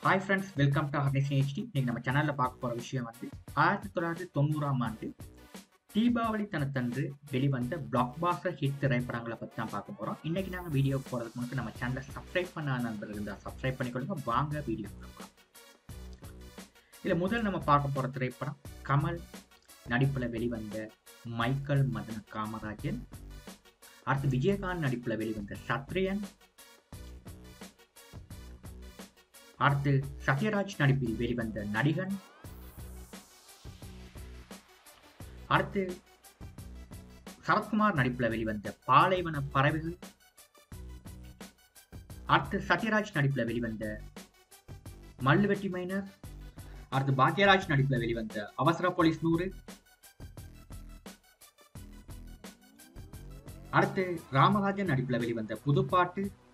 hi friends welcome to ஹர்னிசன் HD இன்னைக்கு நம்ம சேனலில் பார்க்க போகிற விஷயம் வந்து ஆயிரத்தி தொள்ளாயிரத்தி தொண்ணூறாம் ஆண்டு தீபாவளி தனத்தன்று வெளிவந்த பிளாக் பாஸ்டர் ஹிட் திரைப்படங்களை பற்றி தான் பார்க்க போகிறோம் இன்னைக்கு நாங்கள் வீடியோ போகிறதுக்கு முன்னாடி நம்ம சேனலை சப்ஸ்கிரைப் பண்ண நண்பர்கள் இருந்தால் சப்ஸ்கிரைப் பண்ணிக்கொள்ளுங்க வாங்க வீடியோ பார்க்கலாம் இதில் முதல் நம்ம பார்க்க போகிற திரைப்படம் கமல் நடிப்பில் வெளிவந்த மைக்கேல் மதன காமராஜன் அடுத்து விஜயகாந்த் நடிப்பில் வெளிவந்த சத்ரியன் அடுத்து சத்யராஜ் நடிப்பில் வெளிவந்த நடிகன் அடுத்து சரத்குமார் நடிப்பில் வெளிவந்த பாலைவன பறவைகள் அடுத்து சத்யராஜ் நடிப்பில் வெளிவந்த மல்லுவெட்டி மைனர் அடுத்து பாக்யராஜ் நடிப்பில் வெளிவந்த அவசர போலீஸ் நூறு அடுத்து ராமராஜன் நடிப்பில் வெளிவந்த புதுப்பாட்டு